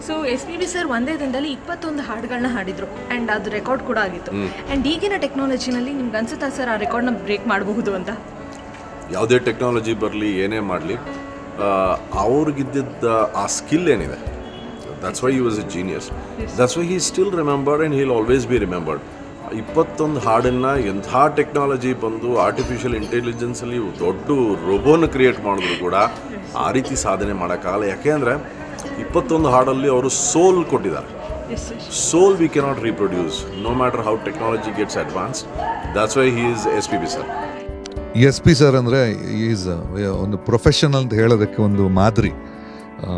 so S P B sir ಒಂದೇ ದಿನದಲ್ಲಿ ಇಪ್ಪತ್ತೊಂದು ಹಾಡುಗಳನ್ನ ಹಾಡಿದ್ರು ಆ್ಯಂಡ್ ಅದು ರೆಕಾರ್ಡ್ ಕೂಡ ಆಗಿತ್ತು ಆ್ಯಂಡ್ ಈಗಿನ ಟೆಕ್ನಾಲಜಿನಲ್ಲಿ ನಿಮ್ಗೆ ಅನ್ಸುತ್ತಾ ಸರ್ ಆ ರೆಕಾರ್ಡ್ನ ಬ್ರೇಕ್ ಮಾಡಬಹುದು ಅಂತ ಯಾವುದೇ ಟೆಕ್ನಾಲಜಿ ಬರಲಿ ಏನೇ ಮಾಡಲಿ ಅವ್ರಿಗಿದ್ದಿದ್ದ ಆ ಸ್ಕಿಲ್ ಏನಿದೆ that's why you was a genius that's why he still remembered and he'll always be remembered ಇಪ್ಪತ್ತೊಂದು ಹಾಡನ್ನು ಎಂಥ ಟೆಕ್ನಾಲಜಿ ಬಂದು ಆರ್ಟಿಫಿಷಿಯಲ್ ಇಂಟೆಲಿಜೆನ್ಸಲ್ಲಿ ದೊಡ್ಡ ರೋಬೋನ ಕ್ರಿಯೇಟ್ ಮಾಡಿದ್ರು ಕೂಡ ಆ ರೀತಿ ಸಾಧನೆ ಮಾಡೋಕ್ಕಾಗಲ್ಲ ಯಾಕೆಂದರೆ ಇಪ್ಪತ್ತೊಂದು ಹಾಡಲ್ಲಿ ಅವರು ಸೋಲ್ ಕೊಟ್ಟಿದ್ದಾರೆ soul we cannot reproduce no matter how technology gets advanced that's why he is S P B sir S P sir ಅಂದರೆ ಈಸ್ ಒಂದು ಪ್ರೊಫೆಷನಲ್ ಅಂತ ಹೇಳೋದಕ್ಕೆ ಒಂದು ಮಾದರಿ ಆ,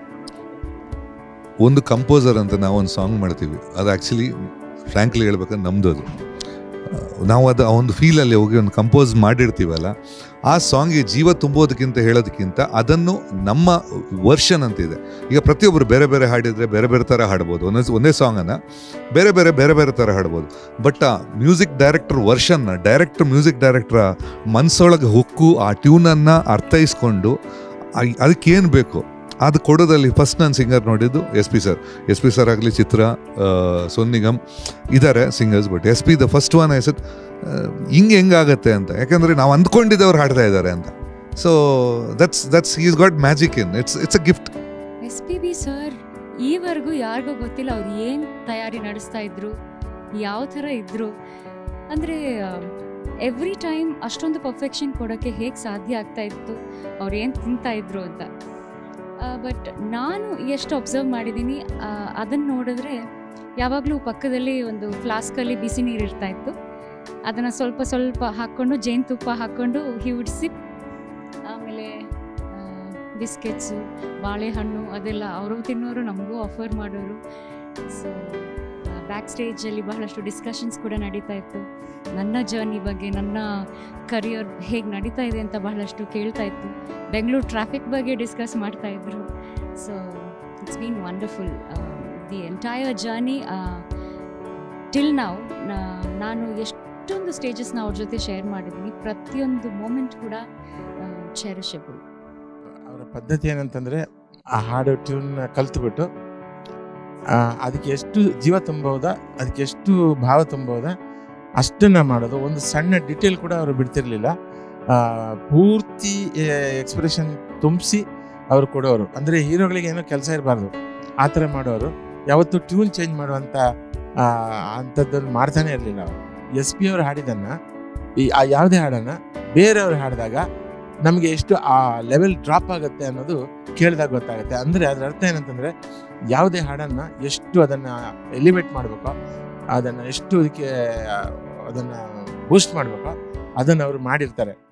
ಒಂದು ಕಂಪೋಸರ್ ಅಂತ ನಾವು ಒಂದು ಸಾಂಗ್ ಮಾಡ್ತೀವಿ ಅದು ಆ್ಯಕ್ಚುಲಿ ಫ್ರ್ಯಾಂಕ್ಲಿ ಹೇಳ್ಬೇಕಂದ್ರೆ ನಮ್ಮದು ಅದು ಆ, ನಾವು ಅದು ಆ ಒಂದು ಫೀಲಲ್ಲಿ ಹೋಗಿ ಒಂದು ಕಂಪೋಸ್ ಮಾಡಿರ್ತೀವಲ್ಲ ಆ ಸಾಂಗಿಗೆ ಜೀವ ತುಂಬೋದಕ್ಕಿಂತ ಹೇಳೋದಕ್ಕಿಂತ ಅದನ್ನು ನಮ್ಮ ವರ್ಷನ್ ಅಂತಿದೆ ಈಗ ಪ್ರತಿಯೊಬ್ಬರು ಬೇರೆ ಬೇರೆ ಹಾಡಿದರೆ ಬೇರೆ ಬೇರೆ ಥರ ಹಾಡ್ಬೋದು ಒಂದೇ ಒಂದೇ ಸಾಂಗನ್ನು ಬೇರೆ ಬೇರೆ ಬೇರೆ ಬೇರೆ ಥರ ಹಾಡ್ಬೋದು ಬಟ್ ಆ ಮ್ಯೂಸಿಕ್ ಡೈರೆಕ್ಟರ್ ವರ್ಷನ್ನ ಡೈರೆಕ್ಟರ್ ಮ್ಯೂಸಿಕ್ ಡೈರೆಕ್ಟರ್ ಮನಸ್ಸೊಳಗೆ ಹೊಕ್ಕು ಆ ಟ್ಯೂನನ್ನು ಅರ್ಥೈಸ್ಕೊಂಡು ಆ- ಅದಕ್ಕೇನು ಬೇಕು ಅದು ಕೊಡೋದಲ್ಲಿ ಫಸ್ಟ್ ನಾನು ಸಿಂಗರ್ ನೋಡಿದ್ದು S P sir S P sir ಆಗಲಿ ಚಿತ್ರ ಆ, ಸೋನು ನಿಗಮ್ ಇದ್ದಾರೆ singers but S P the first one ಐಸತ್ ಹಿಂಗೆ ಹೆಂಗಾಗತ್ತೆ ಅಂತ ಯಾಕಂದರೆ ನಾವು ಅಂದ್ಕೊಂಡಿದ್ದವ್ರು ಹಾಡ್ತಾ ಇದ್ದಾರೆ ಅಂತ so that's that's is got magic in it's it's a gift S P B sir ಈವರೆಗೂ ಯಾರಿಗೂ ಗೊತ್ತಿಲ್ಲ ಅವ್ರು ಏನು ತಯಾರಿ ನಡೆಸ್ತಾ ಇದ್ರು ಯಾವ ಥರ ಇದ್ರು ಅಂದರೆ ಎವ್ರಿ ಟೈಮ್ ಅಷ್ಟೊಂದು ಪರ್ಫೆಕ್ಷನ್ ಕೊಡೋಕ್ಕೆ ಹೇಗೆ ಸಾಧ್ಯ ಆಗ್ತಾ ಇತ್ತು ಅವ್ರು ಏನು ತಿಂತಾ ಇದ್ರು ಅಂತ ಬಟ್ ನಾನು ಎಷ್ಟು ಅಬ್ಸರ್ವ್ ಮಾಡಿದ್ದೀನಿ ಅದನ್ನು ನೋಡಿದ್ರೆ ಯಾವಾಗಲೂ ಪಕ್ಕದಲ್ಲಿ ಒಂದು ಫ್ಲಾಸ್ಕಲ್ಲಿ ಬಿಸಿ ನೀರು ಇರ್ತಾ ಇತ್ತು ಅದನ್ನು ಸ್ವಲ್ಪ ಸ್ವಲ್ಪ ಹಾಕ್ಕೊಂಡು ಜೇನುತುಪ್ಪ ಹಾಕ್ಕೊಂಡು ಹಿ ವುಡ್ ಸಿಪ್ ಆಮೇಲೆ ಬಿಸ್ಕೆಟ್ಸು ಬಾಳೆಹಣ್ಣು ಅದೆಲ್ಲ ಅವರು ತಿನ್ನೋರು ನಮಗೂ ಆಫರ್ ಮಾಡೋರು ಸೊ ಬ್ಯಾಕ್ ಸ್ಟೇಜಲ್ಲಿ ಬಹಳಷ್ಟು ಡಿಸ್ಕಷನ್ಸ್ ಕೂಡ ನಡೀತಾ ಇತ್ತು ನನ್ನ ಜರ್ನಿ ಬಗ್ಗೆ ನನ್ನ ಕರಿಯರ್ ಹೇಗೆ ನಡೀತಾ ಇದೆ ಅಂತ ಬಹಳಷ್ಟು ಕೇಳ್ತಾ ಇತ್ತು ಬೆಂಗಳೂರು ಟ್ರಾಫಿಕ್ ಬಗ್ಗೆ ಡಿಸ್ಕಸ್ ಮಾಡ್ತಾ ಇದ್ರು so it's been wonderful the entire journey till ನಾವು ನಾನು ಎಷ್ಟೊಂದು ಸ್ಟೇಜಸ್ನ ಅವ್ರ ಜೊತೆ ಶೇರ್ ಮಾಡಿದ್ದೀನಿ ಪ್ರತಿಯೊಂದು ಮೂಮೆಂಟ್ ಕೂಡ ಚೆರಿಷಬಲ್ ಅವರ ಪದ್ಧತಿ ಏನಂತಂದರೆ ಆ ಹಾಡು ಟ್ಯೂನ್ ಕಲ್ತ್ಬಿಟ್ಟು ಆ, ಅದಕ್ಕೆ ಎಷ್ಟು ಜೀವ ತುಂಬೋದ ಅದಕ್ಕೆ ಎಷ್ಟು ಭಾವ ತುಂಬೋದ ಅಷ್ಟನ್ನ ಮಾಡೋದು ಒಂದು ಸಣ್ಣ ಡಿಟೇಲ್ ಕೂಡ ಅವರು ಬಿಡ್ತಿರ್ಲಿಲ್ಲ ಆ, ಪೂರ್ತಿ ಎಕ್ಸ್ಪ್ರೆಷನ್ ತುಂಬಿಸಿ ಅವ್ರು ಕೊಡೋರು ಅಂದರೆ ಹೀರೋಗಳಿಗೆ ಏನೋ ಕೆಲಸ ಇರಬಾರ್ದು ಆ ಥರ ಮಾಡೋರು ಯಾವತ್ತು ಟ್ಯೂನ್ ಚೇಂಜ್ ಮಾಡುವಂಥ ಆ, ಅಂಥದ್ದನ್ನು ಮಾಡ್ತಾನೆ ಇರಲಿಲ್ಲ ಅವರು ಎಸ್ ಪಿ ಅವರು ಹಾಡಿದ್ದನ್ನು ಈ ಆ ಯಾವುದೇ ಹಾಡನ್ನು ಬೇರೆಯವರು ಹಾಡಿದಾಗ ನಮಗೆ ಎಷ್ಟು ಆ ಲೆವೆಲ್ ಡ್ರಾಪ್ ಆಗುತ್ತೆ ಅನ್ನೋದು ಕೇಳಿದಾಗ ಗೊತ್ತಾಗುತ್ತೆ ಅಂದರೆ ಅದರ ಅರ್ಥ ಏನಂತಂದರೆ ಯಾವುದೇ ಹಾಡನ್ನು ಎಷ್ಟು ಅದನ್ನು ಎಲಿವೇಟ್ ಮಾಡಬೇಕೋ ಅದನ್ನು ಎಷ್ಟು ಅದಕ್ಕೆ ಅದನ್ನು ಬೂಸ್ಟ್ ಮಾಡಬೇಕೋ ಅದನ್ನು ಅವರು ಮಾಡಿರ್ತಾರೆ